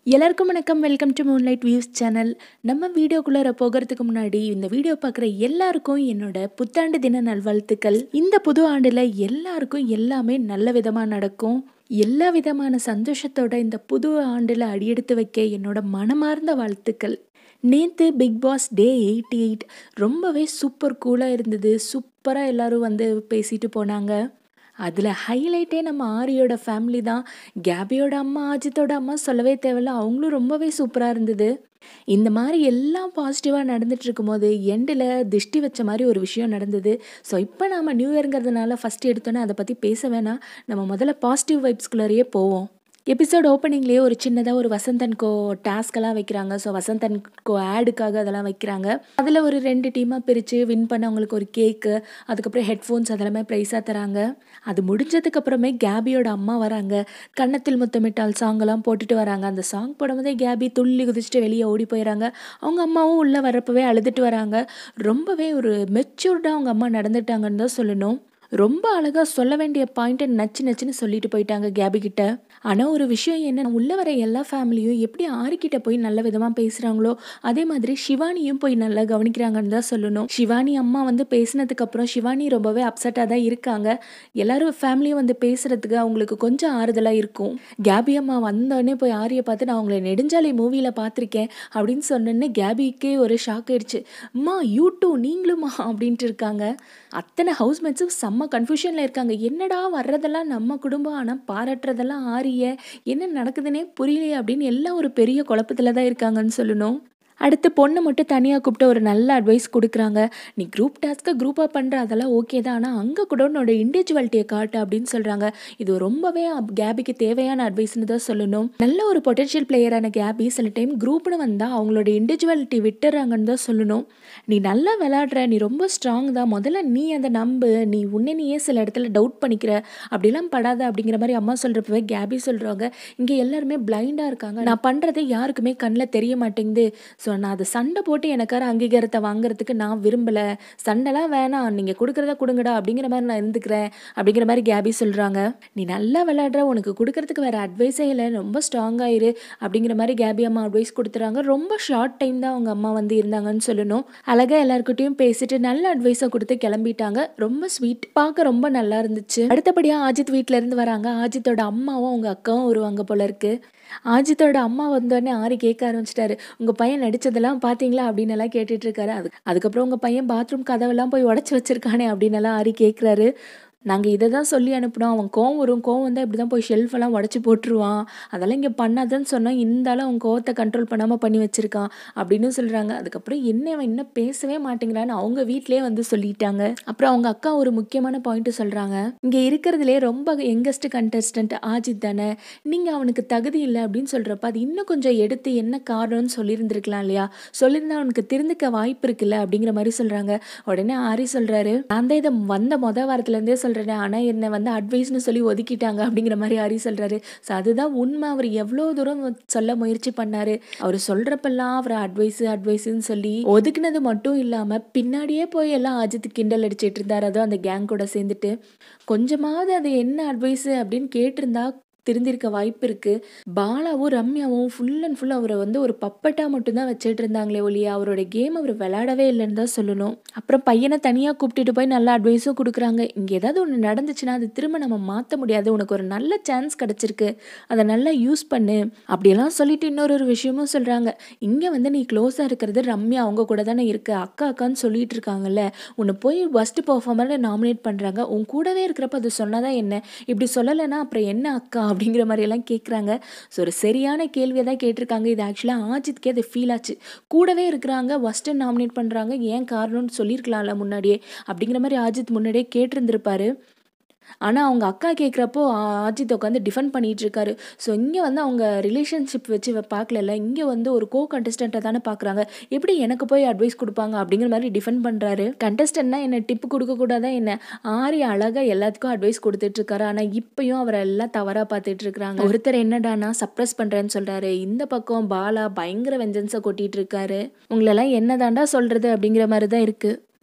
எல்லாருக்கும் வணக்கம் welcome to moonlight views channel நம்ம வீடியோக்குள்ளார போகிறதுக்கு முன்னாடி இந்த வீடியோ பார்க்குற எல்லாருக்கும் என்னோட புத்தாண்டு தின நல்வாழ்த்துக்கள் இந்த புது ஆண்டில் எல்லாருக்கும் எல்லாமே நல்ல விதமாக நடக்கும் எல்லா விதமான சந்தோஷத்தோட இந்த புது ஆண்டில் அடியெடுத்து வைக்க என்னோட மனமார்ந்த வாழ்த்துக்கள் நேற்று big boss day eighty eight ரொம்பவே சூப்பர் கூலாக இருந்தது சூப்பராக எல்லாரும் வந்து பேசிட்டு போனாங்க அதில் ஹைலைட்டே நம்ம ஆரியோட ஃபேமிலி தான் கேபியோட அம்மா அஜித்தோட அம்மா சொல்லவே தேவையில்ல அவங்களும் ரொம்பவே சூப்பராக இருந்தது இந்த மாதிரி எல்லாம் பாசிட்டிவாக நடந்துட்டு இருக்கும்போது எண்டில் திஷ்டி வச்ச மாதிரி ஒரு விஷயம் நடந்தது ஸோ இப்போ நாம் நியூ இயருங்கிறதுனால ஃபஸ்ட்டு எடுத்தோன்னே அதை பற்றி பேச வேணாம் நம்ம முதல்ல பாசிட்டிவ் வைப்ஸ்குள்ளேயே போவோம் எபிசோட் ஓப்பனிங்லேயே ஒரு சின்னதாக ஒரு வசந்தன் கோ டாஸ்கெல்லாம் வைக்கிறாங்க ஸோ வசந்தன் கோ ஆடுக்காக அதெல்லாம் வைக்கிறாங்க அதில் ஒரு ரெண்டு டீமாக பிரித்து வின் பண்ணவங்களுக்கு ஒரு கேக்கு அதுக்கப்புறம் ஹெட்ஃபோன்ஸ் அதெல்லாமே ப்ரைஸாக தராங்க அது முடிஞ்சதுக்கு அப்புறமே கேபியோட அம்மா வராங்க கன்னத்தில் முத்தமிட்டால் சாங்கெல்லாம் போட்டுட்டு வராங்க அந்த சாங் போடும்போதே கேபி துள்ளி குதிச்சுட்டு வெளியே ஓடி போயிடறாங்க அவங்க அம்மாவும் உள்ளே வரப்பவே அழுதுட்டு வராங்க ரொம்பவே ஒரு மெச்சூர்டாக அவங்க அம்மா நடந்துட்டாங்கன்னு தான் சொல்லணும் ரொம்ப அழகாக சொல்ல வேண்டிய பாயிண்ட்டை நச்சு நச்சுன்னு சொல்லிட்டு போயிட்டாங்க கேபி கிட்ட ஆனால் ஒரு விஷயம் என்ன உள்ள வர எல்லா ஃபேமிலியும் எப்படி ஆரிக்கிட்ட போய் நல்ல விதமாக பேசுகிறாங்களோ அதே மாதிரி சிவானியும் போய் நல்லா கவனிக்கிறாங்கன்னு தான் சொல்லணும் சிவானி அம்மா வந்து பேசினதுக்கு அப்புறம் சிவானி ரொம்பவே அப்செட்டாக தான் இருக்காங்க எல்லாரும் ஃபேமிலியும் வந்து பேசுறதுக்கு அவங்களுக்கு கொஞ்சம் ஆறுதலாக இருக்கும் கேபி அம்மா வந்தோடனே போய் ஆரியை பார்த்து நான் அவங்கள நெடுஞ்சாலை மூவியில் பார்த்துருக்கேன் அப்படின்னு சொன்னோன்னே கேபிக்கே ஒரு ஷாக் ஆயிடுச்சு அம்மா யூ டூ நீங்களுமா அப்படின்ட்டு இருக்காங்க அத்தனை ஹவுஸ்மேட்ஸும் செம்ம கன்ஃபியூஷனில் இருக்காங்க என்னடா வர்றதெல்லாம் நம்ம குடும்பம் ஆனால் பாராட்டுறதெல்லாம் ஆரிய என்ன நடக்குதுன்னே புரியலையே அப்படின்னு எல்லாம் ஒரு பெரிய குழப்பத்தில் தான் இருக்காங்கன்னு சொல்லணும் அடுத்து பொண்ணை மட்டும் தனியாக கூப்பிட்டு ஒரு நல்ல அட்வைஸ் கொடுக்குறாங்க நீ குரூப் டாஸ்க்கை குரூப்பாக பண்ணுற அதெல்லாம் ஓகே தான் ஆனால் அங்கே கூட உன்னோட இண்டிவிஜுவாலிட்டியை காட்டு அப்படின்னு சொல்கிறாங்க இது ரொம்பவே கேபிக்கு தேவையான அட்வைஸ்னு தான் சொல்லணும் நல்ல ஒரு பொட்டென்ஷியல் பிளேயரான கேபி சில டைம் குரூப்னு வந்தால் அவங்களோட இண்டிவிஜுவாலிட்டி விட்டுறாங்கன்னு தான் சொல்லணும் நீ நல்லா விளையாடுற நீ ரொம்ப ஸ்ட்ராங் தான் முதல்ல நீ அதை நம்பு நீ உன்னை நீயே சில இடத்துல டவுட் பண்ணிக்கிற அப்படிலாம் படாத அப்படிங்கிற மாதிரி அம்மா சொல்கிறப்பவே கேபி சொல்கிறாங்க இங்கே எல்லாருமே பிளைண்டாக இருக்காங்க நான் பண்ணுறது யாருக்குமே கண்ணில் தெரிய மாட்டேங்குது ஸோ நான் அதை சண்டை போட்டு எனக்கார அங்கீகாரத்தை வாங்குறதுக்கு நான் விரும்பலை சண்டைலாம் வேணாம் நீங்கள் கொடுக்குறத கொடுங்கடா அப்படிங்கிற மாதிரி நான் இருந்துக்கிறேன் அப்படிங்கிற மாதிரி கேபி சொல்கிறாங்க நீ நல்லா விளையாடுற உனக்கு கொடுக்கறதுக்கு வேறு அட்வைஸே இல்லை ரொம்ப ஸ்ட்ராங்காயிரு அப்படிங்கிற மாதிரி கேபி அம்மா அட்வைஸ் கொடுத்துறாங்க ரொம்ப ஷார்ட் டைம் தான் அவங்க அம்மா வந்து இருந்தாங்கன்னு சொல்லணும் அழகாக எல்லாருக்கிட்டையும் பேசிட்டு நல்ல அட்வைஸை கொடுத்து கிளம்பிட்டாங்க ரொம்ப ஸ்வீட் பார்க்க ரொம்ப நல்லா இருந்துச்சு அடுத்தபடியாக ஆஜித் வீட்டில இருந்து வராங்க ஆஜித்தோட அம்மாவும் அவங்க அக்காவும் வருவாங்க போல இருக்கு ஆஜித்தோட அம்மா வந்தோடனே ஆரி கேட்க ஆரம்பிச்சிட்டாரு உங்கள் பையன் நடித்ததெல்லாம் பார்த்தீங்களா அப்படின்னு எல்லாம் கேட்டுட்டு இருக்காரு அது அதுக்கப்புறம் உங்கள் பையன் பாத்ரூம் கதவெல்லாம் போய் உடச்சி வச்சிருக்கானே அப்படின்னு எல்லாம் ஆரி கேட்குறாரு நாங்கள் இதை தான் சொல்லி அனுப்பினோம் அவன் கோவம் வரும் கோவம் வந்தால் இப்படி தான் போய் ஷெல்ஃபெல்லாம் உடச்சி போட்டுருவான் அதெல்லாம் இங்கே பண்ணாதன்னு சொன்னால் இருந்தாலும் அவன் கோவத்தை கண்ட்ரோல் பண்ணாமல் பண்ணி வச்சுருக்கான் அப்படின்னு சொல்கிறாங்க அதுக்கப்புறம் என்ன அவன் இன்னும் பேசவே மாட்டேங்கிறான்னு அவங்க வீட்டிலே வந்து சொல்லிட்டாங்க அப்புறம் அவங்க அக்கா ஒரு முக்கியமான பாயிண்ட்டு சொல்கிறாங்க இங்கே இருக்கிறதுலே ரொம்ப யங்கஸ்ட் கண்டஸ்டன்ட் ஆஜித் தானே நீங்கள் அவனுக்கு தகுதி இல்லை அப்படின்னு சொல்கிறப்ப அது இன்னும் கொஞ்சம் எடுத்து என்ன காரணம்னு சொல்லியிருந்திருக்கலாம் இல்லையா சொல்லியிருந்தா அவனுக்கு திருந்துக்க வாய்ப்பு இருக்குல்ல அப்படிங்கிற மாதிரி சொல்கிறாங்க உடனே ஆரி சொல்கிறாரு நான் தான் இதை வந்த மொதல் வாரத்துலேருந்தே சொல்கிறேன் ஆனால் என்னை வந்து அட்வைஸ்னு சொல்லி ஒதுக்கிட்டாங்க அப்படிங்கிற மாதிரி ஹரி சொல்கிறாரு ஸோ அதுதான் உண்மை அவர் எவ்வளோ தூரம் சொல்ல முயற்சி பண்ணார் அவர் சொல்கிறப்பெல்லாம் அவர் அட்வைஸு அட்வைஸுன்னு சொல்லி ஒதுக்குனது மட்டும் இல்லாமல் பின்னாடியே போய் எல்லாம் அஜித் கிண்டல் அடிச்சிட்டு இருந்தார் அதுவும் அந்த கேங் கூட சேர்ந்துட்டு கொஞ்சமாவது அது என்ன அட்வைஸு அப்படின்னு கேட்டிருந்தா திருந்திருக்க வாய்ப்பு இருக்குது பாலாவும் ரம்யாவும் ஃபுல் அண்ட் ஃபுல் அவரை வந்து ஒரு பப்பட்டாக மட்டும்தான் வச்சுட்டு இருந்தாங்களே ஒழியா அவரோட கேம் அவர் விளையாடவே இல்லைன்னு தான் சொல்லணும் அப்புறம் பையனை தனியாக கூப்பிட்டுட்டு போய் நல்ல அட்வைஸும் கொடுக்குறாங்க இங்கே ஏதாவது ஒன்று நடந்துச்சுன்னா அது திரும்ப நம்ம மாற்ற முடியாது உனக்கு ஒரு நல்ல சான்ஸ் கிடச்சிருக்கு அதை நல்லா யூஸ் பண்ணு அப்படியெல்லாம் சொல்லிட்டு இன்னொரு ஒரு விஷயமும் சொல்கிறாங்க இங்கே வந்து நீ க்ளோஸாக இருக்கிறது ரம்யா அவங்க கூட தானே இருக்கு அக்கா அக்கான்னு சொல்லிட்டு இருக்காங்கல்ல உன்னை போய் ஃபஸ்ட்டு பர்ஃபார்மரில் நாமினேட் பண்ணுறாங்க உன் கூடவே இருக்கிறப்ப அது சொன்னதான் என்ன இப்படி சொல்லலைன்னா அப்புறம் என்ன அக்கா அப்படிங்கிற மாதிரி எல்லாம் கேட்குறாங்க ஸோ ஒரு சரியான கேள்வியை தான் கேட்டிருக்காங்க இது ஆக்சுவலாக ஆஜித்கே அது ஃபீல் ஆச்சு கூடவே இருக்கிறாங்க ஃபஸ்ட்டு நாமினேட் பண்ணுறாங்க ஏன் காரணம்னு சொல்லியிருக்கலாம்ல முன்னாடியே அப்படிங்கிற மாதிரி ஆஜித் முன்னாடியே கேட்டிருந்திருப்பாரு ஆனால் அவங்க அக்கா கேட்குறப்போ அஜித் உட்காந்து டிஃபெண்ட் பண்ணிகிட்டு இருக்காரு ஸோ இங்கே வந்து அவங்க ரிலேஷன்ஷிப் வச்சு பார்க்கல இங்கே வந்து ஒரு கோ கண்டஸ்டண்ட்டை தானே பார்க்குறாங்க எப்படி எனக்கு போய் அட்வைஸ் கொடுப்பாங்க அப்படிங்கிற மாதிரி டிஃபெண்ட் பண்ணுறாரு கண்டஸ்டன்ட்னா என்ன டிப்பு கொடுக்கக்கூடாதா என்ன ஆரி அழகாக எல்லாத்துக்கும் அட்வைஸ் கொடுத்துட்ருக்காரு ஆனால் இப்பயும் அவரை எல்லாம் தவறாக பார்த்துட்டு இருக்கிறாங்க ஒருத்தர் என்னடானா சப்ரஸ் பண்ணுறேன்னு சொல்கிறாரு இந்த பக்கம் பாலா பயங்கர வெஞ்சன்ஸை கொட்டிகிட்டு இருக்காரு உங்களெல்லாம் என்னதாண்டா சொல்கிறது அப்படிங்கிற மாதிரி தான் இருக்குது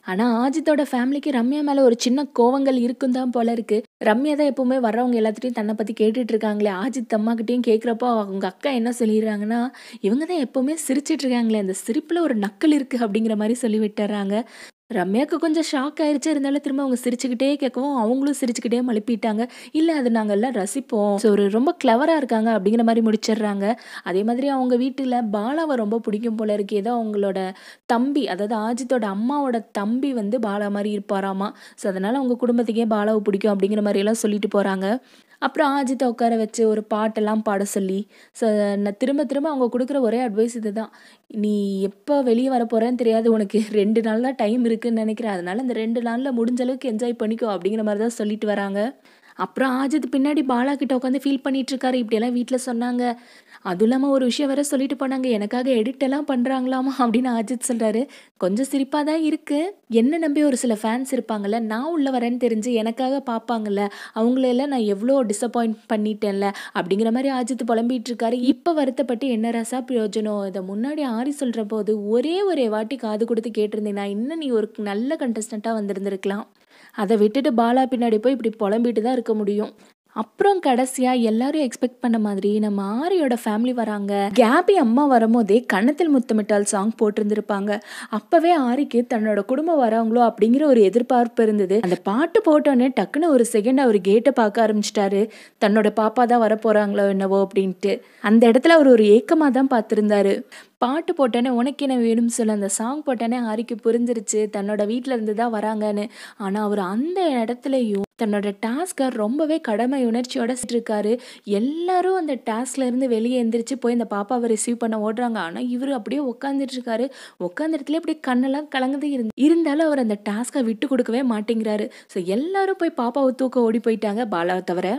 ஆனால் ஆஜித்தோட ஃபேமிலிக்கு ரம்யா மேலே ஒரு சின்ன கோவங்கள் இருக்கும் தான் போல இருக்கு ரம்யா தான் எப்பவுமே வர்றவங்க எல்லாத்துட்டையும் தன்னை பற்றி கேட்டுட்டு இருக்காங்களே ஆஜித் அம்மாக்கிட்டையும் கேட்குறப்போ அவங்க அக்கா என்ன சொல்லிடுறாங்கன்னா இவங்க தான் எப்பவுமே சிரிச்சிட்டு இருக்காங்களே அந்த சிரிப்பில் ஒரு நக்கல் இருக்குது அப்படிங்கிற மாதிரி சொல்லி விட்டுறாங்க ரம்யாவுக்கு கொஞ்சம் ஷாக் ஆயிருச்சு இருந்தாலும் திரும்ப அவங்க சிரிச்சுக்கிட்டே கேட்கவும் அவங்களும் சிரிச்சுக்கிட்டே மழுப்பிட்டாங்க இல்லை அது நாங்கள் எல்லாம் ரசிப்போம் ஸோ ஒரு ரொம்ப கிளவராக இருக்காங்க அப்படிங்கிற மாதிரி முடிச்சிடுறாங்க அதே மாதிரி அவங்க வீட்டில் பாலாவை ரொம்ப பிடிக்கும் போல இருக்கு ஏதோ அவங்களோட தம்பி அதாவது ஆஜித்தோட அம்மாவோட தம்பி வந்து பாலா மாதிரி இருப்பாராமா ஸோ அதனால் அவங்க குடும்பத்துக்கே பாலாவை பிடிக்கும் அப்படிங்கிற மாதிரியெல்லாம் சொல்லிட்டு போகிறாங்க அப்புறம் ஆஜித்தை உட்கார வச்சு ஒரு பாட்டெல்லாம் பாட சொல்லி ஸோ நான் திரும்ப திரும்ப அவங்க கொடுக்குற ஒரே அட்வைஸ் இதுதான் நீ எப்போ வெளியே வர போகிறேன்னு தெரியாது உனக்கு ரெண்டு நாள் தான் டைம் இருக்குன்னு நினைக்கிறேன் அதனால இந்த ரெண்டு நாளில் முடிஞ்ச அளவுக்கு என்ஜாய் பண்ணிக்கோ அப்படிங்கிற மாதிரி தான் சொல்லிட்டு வராங்க அப்புறம் ஆஜித் பின்னாடி பாலா கிட்ட உட்காந்து ஃபீல் பண்ணிட்டு இருக்காரு இப்படியெல்லாம் வீட்டில் சொன்னாங்க அதுவும் இல்லாமல் ஒரு விஷயம் வேற சொல்லிட்டு போனாங்க எனக்காக எடிட் எல்லாம் பண்ணுறாங்களாமா அப்படின்னு அஜித் சொல்கிறாரு கொஞ்சம் சிரிப்பாக தான் இருக்குது என்ன நம்பி ஒரு சில ஃபேன்ஸ் இருப்பாங்கல்ல நான் உள்ள வரேன்னு தெரிஞ்சு எனக்காக பார்ப்பாங்கல்ல அவங்களெல்லாம் நான் எவ்வளோ டிசப்பாயிண்ட் பண்ணிட்டேன்ல அப்படிங்கிற மாதிரி அஜித் புலம்பிட்டு இருக்காரு இப்போ வருத்தப்பட்டு என்ன ரசா பிரயோஜனம் இதை முன்னாடி ஆரி சொல்கிற போது ஒரே ஒரே வாட்டி காது கொடுத்து கேட்டிருந்தேன் நான் இன்னும் நீ ஒரு நல்ல கண்டஸ்டண்ட்டாக வந்திருந்திருக்கலாம் அதை விட்டுட்டு பாலா பின்னாடி போய் இப்படி புலம்பிட்டு தான் இருக்க முடியும் அப்புறம் கடைசியா எல்லாரும் எக்ஸ்பெக்ட் பண்ண மாதிரி நம்ம ஆரியோட ஃபேமிலி வராங்க கேபி அம்மா வரும்போதே கன்னத்தில் முத்தமிட்டால் சாங் போட்டிருந்திருப்பாங்க அப்பவே ஆரிக்கு தன்னோட குடும்பம் வரவங்களோ அப்படிங்கிற ஒரு எதிர்பார்ப்பு இருந்தது அந்த பாட்டு போட்டோன்னே டக்குன்னு ஒரு செகண்ட் அவர் கேட்டை பார்க்க ஆரம்பிச்சிட்டாரு தன்னோட பாப்பா தான் வர போறாங்களோ என்னவோ அப்படின்ட்டு அந்த இடத்துல அவர் ஒரு ஏக்கமாக தான் பார்த்துருந்தாரு பாட்டு போட்டோன்னே உனக்கு என்ன வேணும்னு சொல்ல அந்த சாங் போட்டோன்னே ஹாரிக்கு புரிஞ்சிருச்சு தன்னோட வீட்டில் இருந்து தான் வராங்கன்னு ஆனால் அவர் அந்த இடத்துலையும் தன்னோட டாஸ்க்கை ரொம்பவே கடமை உணர்ச்சியோட இருக்காரு எல்லாரும் அந்த டாஸ்க்ல இருந்து வெளியே எந்திரிச்சு போய் இந்த பாப்பாவை ரிசீவ் பண்ண ஓடுறாங்க ஆனால் இவர் அப்படியே உட்காந்துட்டு இருக்காரு உட்காந்த இடத்துல அப்படியே கண்ணெல்லாம் கலங்குது இருந்து இருந்தாலும் அவர் அந்த டாஸ்க்கை விட்டு கொடுக்கவே மாட்டேங்கிறாரு ஸோ எல்லாரும் போய் பாப்பாவை தூக்க ஓடி போயிட்டாங்க பாலாவை தவிர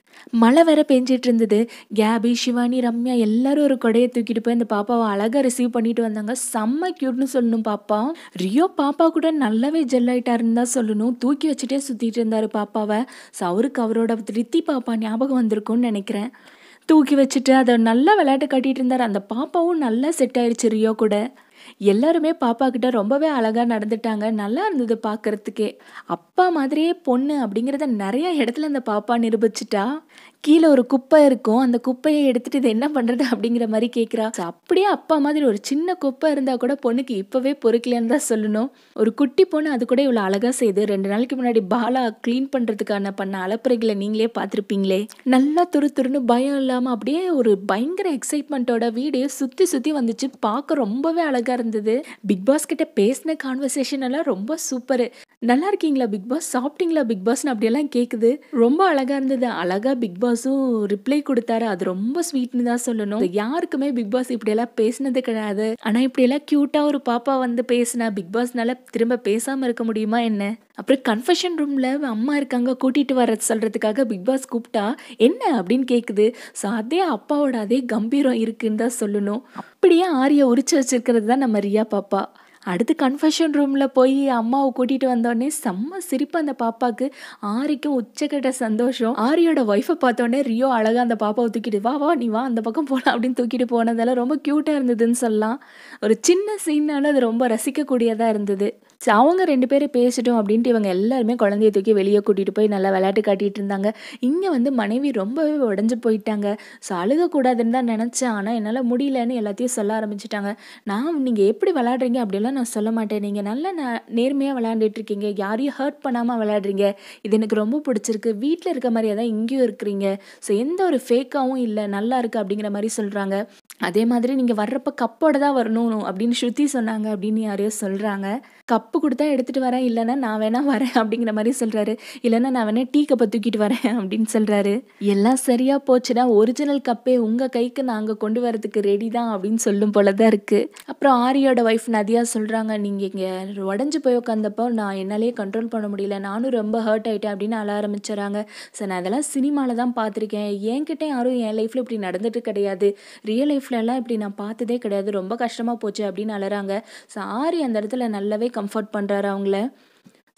மழை வேற பெஞ்சிட்டு இருந்தது கேபி சிவானி ரம்யா எல்லாரும் ஒரு கொடையை தூக்கிட்டு போய் அந்த பாப்பாவை அழகாக ரிசீவ் பண்ணிட்டு வந்தாங்க செம்ம க்யூட்னு சொல்லணும் பாப்பா ரியோ பாப்பா கூட நல்லாவே ஜெல் ஆயிட்டாருன்னு தான் சொல்லணும் தூக்கி வச்சுட்டே சுற்றிட்டு இருந்தாரு பாப்பாவை ஸோ அவருக்கு அவரோட ரித்தி பாப்பா ஞாபகம் வந்திருக்கும்னு நினைக்கிறேன் தூக்கி வச்சுட்டு அதை நல்லா விளையாட்டு காட்டிட்டு இருந்தார் அந்த பாப்பாவும் நல்லா செட் ஆயிடுச்சு ரியோ கூட எல்லாருமே பாப்பா கிட்ட ரொம்பவே அழகா நடந்துட்டாங்க நல்லா இருந்தது பார்க்கறதுக்கே அப்பா மாதிரியே பொண்ணு அப்படிங்கிறத நிறைய இடத்துல அந்த பாப்பா நிரூபிச்சிட்டா கீழே ஒரு குப்பை இருக்கும் அந்த குப்பையை எடுத்துட்டு இது என்ன பண்றது அப்படிங்கிற மாதிரி கேட்குறா So, அப்படியே அப்பா மாதிரி ஒரு சின்ன குப்பை இருந்தா கூட பொண்ணுக்கு இப்பவே பொறுக்கலன்னு தான் சொல்லணும் ஒரு குட்டி பொண்ணு அது கூட இவ்வளோ அழகா செய்யுது ரெண்டு நாளைக்கு முன்னாடி பாலா க்ளீன் பண்றதுக்கான பண்ண அலப்பறைகளை நீங்களே பார்த்துருப்பீங்களே நல்லா துரு துருன்னு பயம் இல்லாம அப்படியே ஒரு பயங்கர எக்ஸைட்மெண்ட்டோட வீடு சுத்தி சுத்தி வந்துச்சு பார்க்க ரொம்பவே அழகா இருந்தது பிக் பாஸ் கிட்ட பேசின கான்வர்சேஷன் எல்லாம் ரொம்ப சூப்பர் நல்லா இருக்கீங்களா பிக் பாஸ் சாப்பிட்டீங்களா பிக் பாஸ்னு அப்படியெல்லாம் கேட்குது ரொம்ப அழகா இருந்தது அழகா பிக் பாஸும் ரிப்ளை கொடுத்தாரு அது ரொம்ப ஸ்வீட்னு தான் சொல்லணும் யாருக்குமே பிக் பாஸ் இப்படியெல்லாம் பேசினது கிடையாது ஆனா இப்படியெல்லாம் கியூட்டா ஒரு பாப்பா வந்து பேசினா பிக் பாஸ்னால திரும்ப பேசாம இருக்க முடியுமா என்ன அப்புறம் கன்ஃபெஷன் ரூம்ல அம்மா இருக்காங்க கூட்டிட்டு வர சொல்றதுக்காக பிக் பாஸ் கூப்பிட்டா என்ன அப்படின்னு கேக்குது ஸோ அதே அப்பாவோட அதே கம்பீரம் இருக்குன்னு தான் சொல்லணும் அப்படியே ஆரிய உரிச்சு வச்சிருக்கிறது தான் நம்ம ரியா பாப்பா அடுத்து கன்ஃபெஷன் ரூமில் போய் அம்மாவை கூட்டிகிட்டு வந்தோடனே செம்ம சிரிப்பு அந்த பாப்பாவுக்கு ஆரிக்கும் உச்சக்கட்ட சந்தோஷம் ஆரியோட ஒய்ஃபை பார்த்தோன்னே ரியோ அழகாக அந்த பாப்பாவை தூக்கிட்டு வா வா நீ வா அந்த பக்கம் போகலாம் அப்படின்னு தூக்கிட்டு போனதால ரொம்ப க்யூட்டாக இருந்ததுன்னு சொல்லலாம் ஒரு சின்ன சீன்னாலும் அது ரொம்ப ரசிக்கக்கூடியதாக இருந்தது ஸோ அவங்க ரெண்டு பேரும் பேசிட்டோம் அப்படின்ட்டு இவங்க எல்லாருமே குழந்தைய தூக்கி வெளியே கூட்டிகிட்டு போய் நல்லா விளையாட்டு காட்டிகிட்டு இருந்தாங்க இங்கே வந்து மனைவி ரொம்பவே உடஞ்சி போயிட்டாங்க ஸோ அழுகக்கூடாதுன்னு தான் நினச்சேன் ஆனால் என்னால் முடியலன்னு எல்லாத்தையும் சொல்ல ஆரம்பிச்சிட்டாங்க நான் நீங்கள் எப்படி விளையாடுறீங்க அப்படிலாம் நான் சொல்ல மாட்டேன் நீங்கள் நல்லா ந நேர்மையாக விளையாண்டுட்டு இருக்கீங்க யாரையும் ஹர்ட் பண்ணாமல் விளையாடுறீங்க இது எனக்கு ரொம்ப பிடிச்சிருக்கு வீட்டில் இருக்க மாதிரியே தான் இங்கேயும் இருக்கிறீங்க ஸோ எந்த ஒரு ஃபேக்காகவும் இல்லை நல்லா இருக்குது அப்படிங்கிற மாதிரி சொல்கிறாங்க அதே மாதிரி நீங்கள் வர்றப்ப கப்போட தான் வரணும் அப்படின்னு ஸ்ருதி சொன்னாங்க அப்படின்னு யாரையோ சொல்கிறாங்க கப்பு கொடுத்தா எடுத்துகிட்டு வரேன் இல்லைன்னா நான் வேணா வரேன் அப்படிங்கிற மாதிரி சொல்கிறாரு இல்லைன்னா நான் வேணா டீ கப்பை தூக்கிட்டு வரேன் அப்படின்னு சொல்கிறாரு எல்லாம் சரியாக போச்சுன்னா ஒரிஜினல் கப்பே உங்கள் கைக்கு நாங்கள் கொண்டு வரதுக்கு ரெடி தான் அப்படின்னு சொல்லும் போல தான் இருக்குது அப்புறம் ஆரியோட ஒய்ஃப் நதியா சொல்கிறாங்க நீங்கள் இங்கே உடஞ்சி போய் உட்காந்தப்போ நான் என்னாலேயே கண்ட்ரோல் பண்ண முடியல நானும் ரொம்ப ஹர்ட் ஆகிட்டேன் அப்படின்னு அழ ஆரம்பிச்சிடறாங்க சார் நான் அதெல்லாம் சினிமாவில் தான் பார்த்துருக்கேன் என்கிட்ட யாரும் என் லைஃப்பில் இப்படி நடந்துட்டு கிடையாது ரியல் லைஃப்லலாம் இப்படி நான் பார்த்ததே கிடையாது ரொம்ப கஷ்டமாக போச்சு அப்படின்னு அழறாங்க ஸோ ஆரி அந்த இடத்துல நல்லாவே கம்ஃபர்ட் பண்ணுறாரு அவங்கள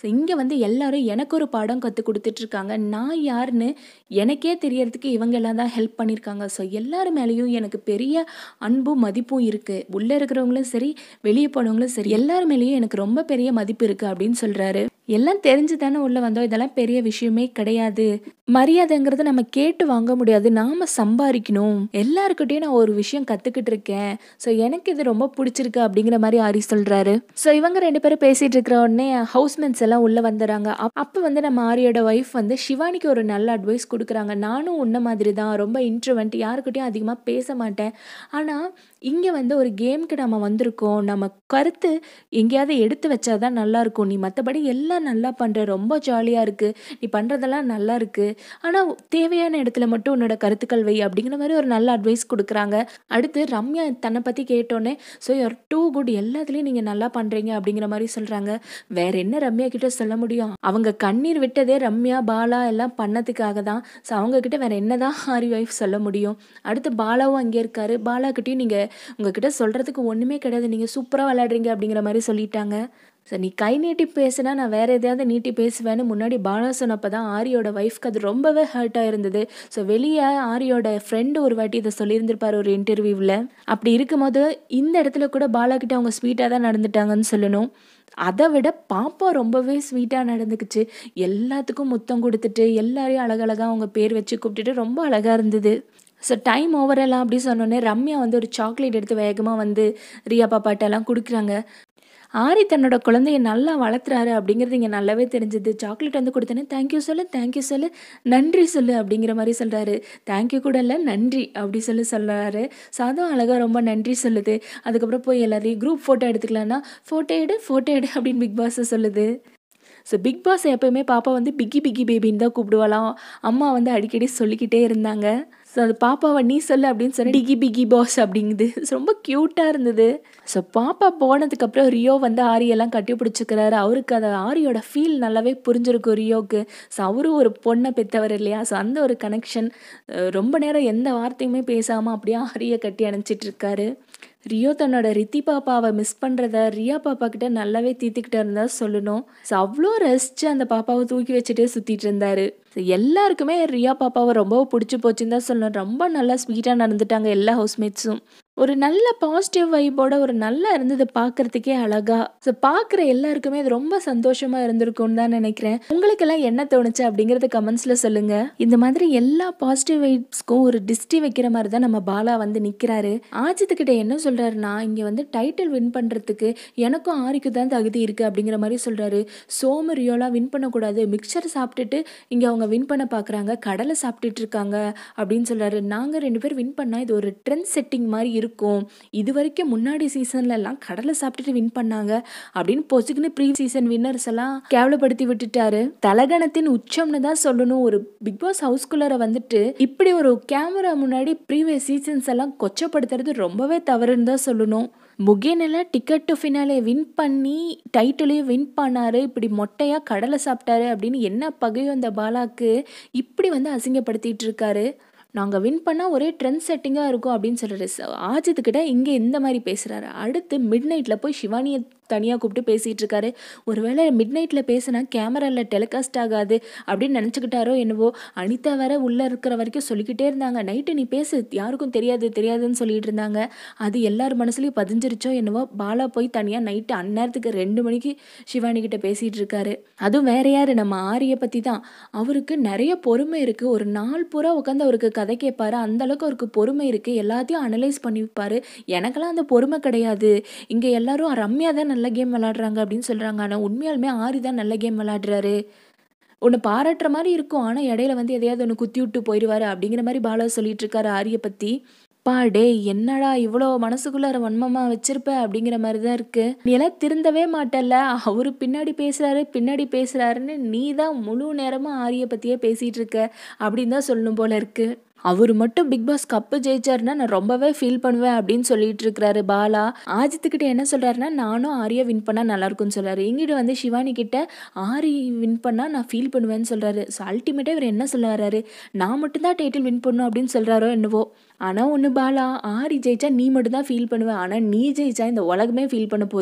ஸோ இங்கே வந்து எல்லாரும் எனக்கு ஒரு பாடம் கற்றுக் கொடுத்துட்ருக்காங்க நான் யாருன்னு எனக்கே தெரியறதுக்கு இவங்க எல்லாம் தான் ஹெல்ப் பண்ணியிருக்காங்க ஸோ எல்லார் மேலேயும் எனக்கு பெரிய அன்பும் மதிப்பும் இருக்குது உள்ளே இருக்கிறவங்களும் சரி வெளியே போனவங்களும் சரி எல்லார் மேலேயும் எனக்கு ரொம்ப பெரிய மதிப்பு இருக்குது அப்படின்னு சொல்கிறாரு எல்லாம் தெரிஞ்சு தானே உள்ளே வந்தோம் இதெல்லாம் பெரிய விஷயமே கிடையாது மரியாதைங்கிறது நம்ம கேட்டு வாங்க முடியாது நாம் சம்பாதிக்கணும் எல்லாருக்கிட்டையும் நான் ஒரு விஷயம் கற்றுக்கிட்டு இருக்கேன் ஸோ எனக்கு இது ரொம்ப பிடிச்சிருக்கு அப்படிங்கிற மாதிரி ஆரி சொல்கிறாரு ஸோ இவங்க ரெண்டு பேரும் பேசிகிட்டு இருக்கிற உடனே ஹவுஸ்மெண்ட்ஸ் எல்லாம் உள்ளே வந்துடுறாங்க அப்போ வந்து நம்ம ஆரியோட ஒய்ஃப் வந்து சிவானிக்கு ஒரு நல்ல அட்வைஸ் கொடுக்குறாங்க நானும் உன்ன மாதிரி தான் ரொம்ப இன்ட்ரவெண்ட் யாருக்கிட்டையும் அதிகமாக பேச மாட்டேன் ஆனால் இங்கே வந்து ஒரு கேமுக்கு நம்ம வந்திருக்கோம் நம்ம கருத்து எங்கேயாவது எடுத்து வச்சா தான் நல்லாயிருக்கும் நீ மற்றபடி எல்லாம் நல்லா பண்ணுற ரொம்ப ஜாலியாக இருக்குது நீ பண்ணுறதெல்லாம் நல்லா இருக்குது ஆனால் தேவையான இடத்துல மட்டும் உன்னோட கருத்துக்கள் வை அப்படிங்கிற மாதிரி ஒரு நல்ல அட்வைஸ் கொடுக்குறாங்க அடுத்து ரம்யா தன்னை பற்றி கேட்டோன்னே ஸோ யூஆர் டூ குட் எல்லாத்துலேயும் நீங்கள் நல்லா பண்ணுறீங்க அப்படிங்கிற மாதிரி சொல்கிறாங்க வேற என்ன ரம்யா கிட்ட சொல்ல முடியும் அவங்க கண்ணீர் விட்டதே ரம்யா பாலா எல்லாம் பண்ணதுக்காக தான் ஸோ அவங்கக்கிட்ட வேற என்னதான் ஹாரி ஒய்ஃப் சொல்ல முடியும் அடுத்து பாலாவும் அங்கே இருக்காரு பாலாக்கிட்டையும் நீங்கள் உங்ககிட்ட சொல்கிறதுக்கு ஒன்றுமே கிடையாது நீங்கள் சூப்பராக விளையாடுறீங்க அப்படிங்கிற மாதிரி சொல்லிட்டாங்க ஸோ நீ கை நீட்டி பேசுனா நான் வேறு எதையாவது நீட்டி பேசுவேன்னு முன்னாடி பாலா சொன்னப்போ தான் ஆரியோட ஒய்ஃப்க்கு அது ரொம்பவே ஹர்ட்டாக இருந்தது ஸோ வெளியே ஆரியோட ஃப்ரெண்டு ஒரு வாட்டி இதை சொல்லியிருந்திருப்பார் ஒரு இன்டர்வியூவில் அப்படி இருக்கும்போது இந்த இடத்துல கூட பாலா கிட்ட அவங்க ஸ்வீட்டாக தான் நடந்துட்டாங்கன்னு சொல்லணும் அதை விட பாப்பா ரொம்பவே ஸ்வீட்டாக நடந்துக்குச்சு எல்லாத்துக்கும் முத்தம் கொடுத்துட்டு எல்லாரையும் அழகழகாக அவங்க பேர் வச்சு கூப்பிட்டுட்டு ரொம்ப அழகாக இருந்தது ஸோ டைம் ஓவரெல்லாம் அப்படி சொன்னோன்னே ரம்யா வந்து ஒரு சாக்லேட் எடுத்து வேகமாக வந்து ரியா பாப்பாட்டெல்லாம் கொடுக்குறாங்க ஆரி தன்னோட குழந்தைய நல்லா வளர்த்துறாரு அப்படிங்கிறது இங்கே நல்லாவே தெரிஞ்சுது சாக்லேட் வந்து கொடுத்தேனே தேங்க்யூ சொல்லு தேங்க்யூ சொல்லு நன்றி சொல்லு அப்படிங்கிற மாதிரி சொல்கிறாரு தேங்க்யூ கூட இல்லை நன்றி அப்படி சொல்லி சொல்கிறாரு சாதம் அழகாக ரொம்ப நன்றி சொல்லுது அதுக்கப்புறம் போய் எல்லாரையும் குரூப் ஃபோட்டோ எடுத்துக்கலான்னா ஃபோட்டோ எடு ஃபோட்டோ எடு அப்படின்னு பிக் பாஸ் சொல்லுது ஸோ பிக் பாஸ் எப்போயுமே பாப்பா வந்து பிக்கி பிக்கி பேபின்னு தான் கூப்பிடுவாளாம் அம்மா வந்து அடிக்கடி சொல்லிக்கிட்டே இருந்தாங்க ஸோ அது பாப்பாவை நீ சொல்லு அப்படின்னு சொல்லி டிகி பிகி பாஸ் அப்படிங்குது ரொம்ப க்யூட்டாக இருந்தது ஸோ பாப்பா போனதுக்கப்புறம் ரியோ வந்து ஆரியெல்லாம் கட்டி பிடிச்சிக்கிறாரு அவருக்கு அதை ஆரியோட ஃபீல் நல்லாவே புரிஞ்சிருக்கும் ரியோவுக்கு ஸோ அவரும் ஒரு பொண்ணை பெற்றவர் இல்லையா ஸோ அந்த ஒரு கனெக்ஷன் ரொம்ப நேரம் எந்த வார்த்தையுமே பேசாமல் அப்படியே ஆரியை கட்டி அணைச்சிட்டு இருக்காரு ரியோ தன்னோட ரித்தி பாப்பாவை மிஸ் பண்ணுறத ரியா பாப்பா கிட்ட நல்லாவே தீர்த்துக்கிட்டு இருந்தா சொல்லணும் ஸோ அவ்வளோ ரசித்து அந்த பாப்பாவை தூக்கி வச்சுட்டே சுற்றிட்டு இருந்தாரு ஸோ எல்லாருக்குமே ரியா பாப்பாவை ரொம்ப பிடிச்சி போச்சுன்னு தான் சொல்லணும் ரொம்ப நல்லா ஸ்வீட்டாக நடந்துட்டாங்க எல்லா ஹவுஸ்மேட்ஸும் ஒரு நல்ல பாசிட்டிவ் வைப்போட ஒரு நல்லா இருந்தது பார்க்கறதுக்கே அழகா ஸோ பார்க்குற எல்லாருக்குமே அது ரொம்ப சந்தோஷமா இருந்திருக்கும்னு தான் நினைக்கிறேன் உங்களுக்கெல்லாம் என்ன தோணுச்சு அப்படிங்கறத கமெண்ட்ஸ்ல சொல்லுங்க இந்த மாதிரி எல்லா பாசிட்டிவ் வைப்ஸ்க்கும் ஒரு டிஸ்டி வைக்கிற மாதிரி தான் நம்ம பாலா வந்து நிற்கிறாரு ஆஜித்து கிட்ட என்ன சொல்றாருன்னா இங்கே வந்து டைட்டில் வின் பண்ணுறதுக்கு எனக்கும் ஆரிக்கு தான் தகுதி இருக்குது அப்படிங்கிற மாதிரி சொல்கிறாரு சோமு ரியோலாம் வின் பண்ணக்கூடாது மிக்சர் சாப்பிட்டுட்டு இங்கே அவங்க வின் பண்ண பார்க்குறாங்க கடலை சாப்பிட்டுட்டு இருக்காங்க அப்படின்னு சொல்கிறாரு நாங்கள் ரெண்டு பேர் வின் பண்ணால் இது ஒரு ட்ரெண்ட் செட்டிங் மாதிரி இருக்கும் இது வரைக்கும் முன்னாடி சீசன்ல எல்லாம் கடலை சாப்பிட்டுட்டு வின் பண்ணாங்க அப்படின்னு பொசுக்குன்னு ப்ரீ சீசன் வின்னர்ஸ் எல்லாம் கேவலப்படுத்தி விட்டுட்டாரு தலகணத்தின் உச்சம்னு தான் சொல்லணும் ஒரு பிக் பாஸ் ஹவுஸ்குள்ளர வந்துட்டு இப்படி ஒரு கேமரா முன்னாடி ப்ரீவியஸ் சீசன்ஸ் எல்லாம் கொச்சப்படுத்துறது ரொம்பவே தவறுன்னு தான் சொல்லணும் முகேன் எல்லாம் டிக்கெட் டு ஃபினாலே வின் பண்ணி டைட்டிலையும் வின் பண்ணாரு இப்படி மொட்டையாக கடலை சாப்பிட்டாரு அப்படின்னு என்ன பகையும் அந்த பாலாக்கு இப்படி வந்து அசிங்கப்படுத்திட்டு இருக்காரு நாங்கள் வின் பண்ணால் ஒரே ட்ரெண்ட் செட்டிங்காக இருக்கும் அப்படின்னு சொல்கிறாரு ஆஜித்துக்கிட்ட இங்கே இந்த மாதிரி பேசுகிறாரு அடுத்து மிட் நைட்டில் போய் சிவானியை தனியாக கூப்பிட்டு பேசிகிட்டு இருக்காரு ஒருவேளை மிட் நைட்டில் பேசினா கேமராவில் டெலிகாஸ்ட் ஆகாது அப்படின்னு நினச்சிக்கிட்டாரோ என்னவோ அனிதா வேற உள்ளே இருக்கிற வரைக்கும் சொல்லிக்கிட்டே இருந்தாங்க நைட்டு நீ பேசு யாருக்கும் தெரியாது தெரியாதுன்னு சொல்லிட்டு இருந்தாங்க அது எல்லார் மனசுலையும் பதிஞ்சிருச்சோ என்னவோ பாலா போய் தனியாக நைட்டு அந்நேரத்துக்கு ரெண்டு மணிக்கு சிவானி கிட்ட பேசிகிட்டு இருக்காரு அதுவும் வேற யார் நம்ம ஆரியை பற்றி தான் அவருக்கு நிறைய பொறுமை இருக்குது ஒரு நாள் பூரா உட்காந்து அவருக்கு கதை கேட்பாரு அந்த அளவுக்கு அவருக்கு பொறுமை இருக்குது எல்லாத்தையும் அனலைஸ் பண்ணி வைப்பாரு எனக்கெல்லாம் அந்த பொறுமை கிடையாது இங்கே எல்லாரும் ரம்யா தான் நல்ல கேம் விளாடுறாங்க அப்படின்னு சொல்கிறாங்க ஆனால் உண்மையாலுமே ஆரி தான் நல்ல கேம் விளாடுறாரு ஒன்று பாராட்டுற மாதிரி இருக்கும் ஆனால் இடையில வந்து எதையாவது ஒன்று குத்தி விட்டு போயிடுவாரு அப்படிங்கிற மாதிரி பாலா சொல்லிட்டு இருக்காரு ஆரியை பற்றி பா டேய் என்னடா இவ்வளோ மனசுக்குள்ளார வன்மமாக வச்சிருப்ப அப்படிங்கிற மாதிரி தான் இருக்கு நீ எல்லாம் திருந்தவே மாட்டல்ல அவரு பின்னாடி பேசுறாரு பின்னாடி பேசுறாருன்னு நீ தான் முழு நேரமாக ஆரியை பற்றியே பேசிட்டு இருக்க அப்படின்னு தான் சொல்லணும் போல இருக்கு அவர் மட்டும் பிக் பாஸ் கப்பு ஜெயிச்சாருன்னா நான் ரொம்பவே ஃபீல் பண்ணுவேன் அப்படின்னு சொல்லிட்டு இருக்கிறாரு பாலா ஆஜித்துக்கிட்ட என்ன சொல்றாருன்னா நானும் ஆரியா வின் பண்ணா நல்லா இருக்கும்னு சொல்றாரு இங்கிட்ட வந்து சிவானி கிட்ட ஆரி வின் பண்ணா நான் ஃபீல் பண்ணுவேன்னு சொல்றாரு ஸோ அல்டிமேட்டா இவர் என்ன சொல்ல வர்றாரு நான் மட்டும்தான் டைட்டில் வின் பண்ணும் அப்படின்னு சொல்றாரோ என்னவோ ஆனால் ஒன்று பாலா ஆரி ஜெயிச்சா நீ மட்டும் தான் ஃபீல் பண்ணுவேன் ஆனால் நீ ஜெயிச்சா இந்த உலகமே ஃபீல் பண்ண போகுது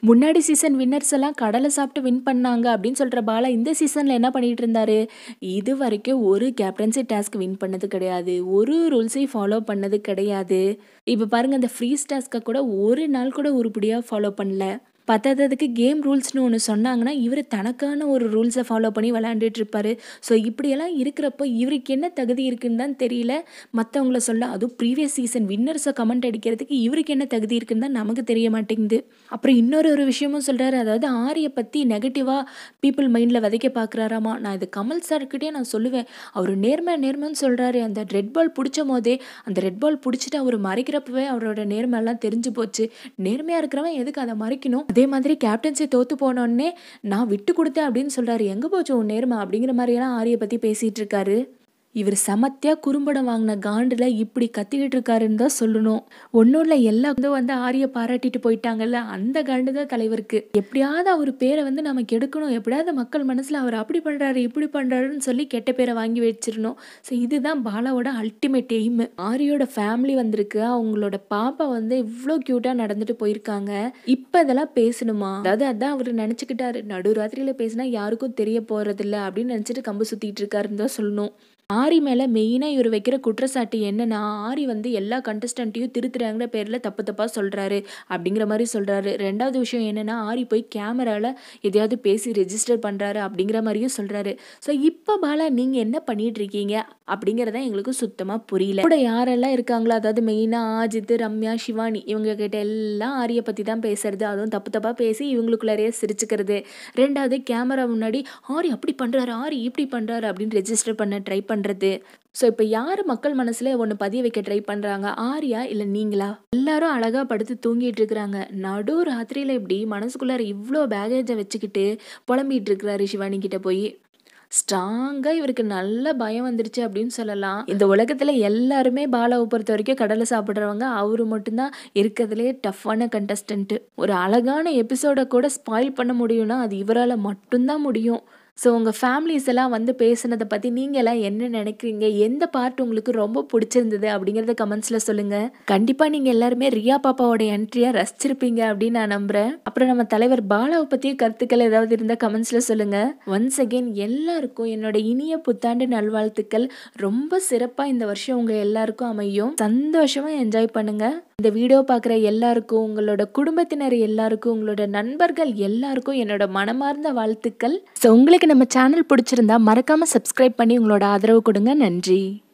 முன்னாடி சீசன் வின்னர்ஸ் எல்லாம் கடலை சாப்பிட்டு வின் பண்ணாங்க அப்படின்னு சொல்கிற பாலா இந்த சீசனில் என்ன பண்ணிட்டு இருந்தாரு இது வரைக்கும் ஒரு கேப்டன்சி டாஸ்க் வின் பண்ணது கிடையாது ஒரு ரூல்ஸையும் ஃபாலோ பண்ணது கிடையாது இப்போ பாருங்க அந்த ஃப்ரீஸ் டாஸ்க்கை கூட ஒரு நாள் கூட உருப்படியாக ஃபாலோ பண்ணல பத்தாததுக்கு கேம் ரூல்ஸ்னு ஒன்று சொன்னாங்கன்னா இவர் தனக்கான ஒரு ரூல்ஸை ஃபாலோ பண்ணி விளையாண்டுட்டு இருப்பாரு ஸோ இப்படியெல்லாம் இருக்கிறப்போ இவருக்கு என்ன தகுதி இருக்குன்னு தான் தெரியல மற்றவங்கள சொல்ல அதுவும் ப்ரீவியஸ் சீசன் வின்னர்ஸை கமெண்ட் அடிக்கிறதுக்கு இவருக்கு என்ன தகுதி இருக்குன்னு தான் நமக்கு தெரிய மாட்டேங்குது அப்புறம் இன்னொரு ஒரு விஷயமும் சொல்கிறாரு அதாவது ஆரியை பற்றி நெகட்டிவாக பீப்புள் மைண்டில் விதைக்க பார்க்குறாராமா நான் இது கமல் சார்கிட்டே நான் சொல்லுவேன் அவர் நேர்மை நேர்மைன்னு சொல்கிறாரு அந்த ரெட் பால் பிடிச்ச போதே அந்த ரெட் பால் பிடிச்சிட்டு அவர் மறைக்கிறப்பவே அவரோட நேர்மையெல்லாம் தெரிஞ்சு போச்சு நேர்மையாக இருக்கிறவன் எதுக்கு அதை மறைக்கணும் அதே மாதிரி கேப்டன்சி தோத்து போனோடனே நான் விட்டு கொடுத்தேன் அப்படின்னு சொல்கிறாரு எங்கே போச்சு உன் நேர்மை அப்படிங்கிற மாதிரியெல்லாம் ஆரியை பற்றி பேசிகிட்டு இருக்காரு இவர் சமத்தியாக குறும்படம் வாங்கின காண்டில் இப்படி கத்திக்கிட்டு இருக்காருன்னு தான் சொல்லணும் ஒன்றும் இல்லை எல்லாம் வந்து வந்து ஆரியை பாராட்டிட்டு போயிட்டாங்கல்ல அந்த காண்டு தான் தலைவருக்கு எப்படியாவது அவர் பேரை வந்து நம்ம கெடுக்கணும் எப்படியாவது மக்கள் மனசில் அவர் அப்படி பண்ணுறாரு இப்படி பண்ணுறாருன்னு சொல்லி கெட்ட பேரை வாங்கி வச்சிடணும் ஸோ இதுதான் பாலாவோட அல்டிமேட் எய்ம் ஆரியோட ஃபேமிலி வந்திருக்கு அவங்களோட பாப்பா வந்து இவ்வளோ க்யூட்டாக நடந்துட்டு போயிருக்காங்க இப்போ இதெல்லாம் பேசணுமா அதாவது அதான் அவர் நினச்சிக்கிட்டாரு நடுராத்திரியில் பேசினா யாருக்கும் தெரிய போகிறதில்ல அப்படின்னு நினச்சிட்டு கம்பு சுற்றிட்டு இருக்காருன்னு தான் சொல்லணும் ஆரி மேலே மெயினாக இவர் வைக்கிற குற்றச்சாட்டு என்னன்னா ஆரி வந்து எல்லா கண்டஸ்டண்ட்டையும் திருத்துறாங்கிற பேரில் தப்பு தப்பாக சொல்கிறாரு அப்படிங்கிற மாதிரி சொல்கிறாரு ரெண்டாவது விஷயம் என்னென்னா ஆரி போய் கேமராவில் எதையாவது பேசி ரெஜிஸ்டர் பண்ணுறாரு அப்படிங்கிற மாதிரியும் சொல்கிறாரு ஸோ இப்போ பாலா நீங்கள் என்ன பண்ணிட்டு இருக்கீங்க அப்படிங்கிறத எங்களுக்கு சுத்தமாக புரியல கூட யாரெல்லாம் இருக்காங்களோ அதாவது மெயினாக ஆஜித் ரம்யா சிவானி இவங்க கிட்ட எல்லாம் ஆரியை பற்றி தான் பேசுறது அதுவும் தப்பு தப்பாக பேசி இவங்களுக்குள்ளாரையே சிரிச்சுக்கிறது ரெண்டாவது கேமரா முன்னாடி ஆரி அப்படி பண்ணுறாரு ஆரி இப்படி பண்ணுறாரு அப்படின்னு ரெஜிஸ்டர் பண்ண ட்ரை பண்ணுறது ஸோ இப்போ யார் மக்கள் மனசில் ஒன்று பதிய வைக்க ட்ரை பண்ணுறாங்க ஆரியா இல்லை நீங்களா எல்லாரும் அழகாக படுத்து தூங்கிட்டு இருக்கிறாங்க நடு ராத்திரியில் இப்படி மனசுக்குள்ளார இவ்வளோ பேகேஜை வச்சுக்கிட்டு புலம்பிகிட்டு இருக்கிறாரு சிவானி கிட்ட போய் ஸ்ட்ராங்காக இவருக்கு நல்ல பயம் வந்துருச்சு அப்படின்னு சொல்லலாம் இந்த உலகத்தில் எல்லாருமே பாலாவை பொறுத்த வரைக்கும் கடலை சாப்பிட்றவங்க அவரு மட்டும்தான் இருக்கிறதுலே டஃப்பான கண்டஸ்டன்ட்டு ஒரு அழகான எபிசோடை கூட ஸ்பாயில் பண்ண முடியும்னா அது இவரால் மட்டும்தான் முடியும் ஸோ உங்கள் ஃபேமிலிஸ் எல்லாம் வந்து பேசுனதை பற்றி நீங்கள் எல்லாம் என்ன நினைக்கிறீங்க எந்த பார்ட் உங்களுக்கு ரொம்ப பிடிச்சிருந்தது அப்படிங்கிறத கமெண்ட்ஸில் சொல்லுங்கள் கண்டிப்பாக நீங்கள் எல்லாருமே ரியா பாப்பாவோட என்ட்ரியாக ரசிச்சிருப்பீங்க அப்படின்னு நான் நம்புகிறேன் அப்புறம் நம்ம தலைவர் பாலாவை பற்றிய கருத்துக்கள் ஏதாவது இருந்தால் கமெண்ட்ஸில் சொல்லுங்கள் ஒன்ஸ் அகெயின் எல்லாருக்கும் என்னோட இனிய புத்தாண்டு நல்வாழ்த்துக்கள் ரொம்ப சிறப்பாக இந்த வருஷம் உங்கள் எல்லாருக்கும் அமையும் சந்தோஷமாக என்ஜாய் பண்ணுங்கள் இந்த வீடியோ பார்க்குற எல்லாருக்கும் உங்களோட குடும்பத்தினர் எல்லாருக்கும் உங்களோட நண்பர்கள் எல்லாருக்கும் என்னோட மனமார்ந்த வாழ்த்துக்கள் ஸோ உங்களுக்கு நம்ம சேனல் பிடிச்சிருந்தா மறக்காமல் சப்ஸ்கிரைப் பண்ணி உங்களோட ஆதரவு கொடுங்க நன்றி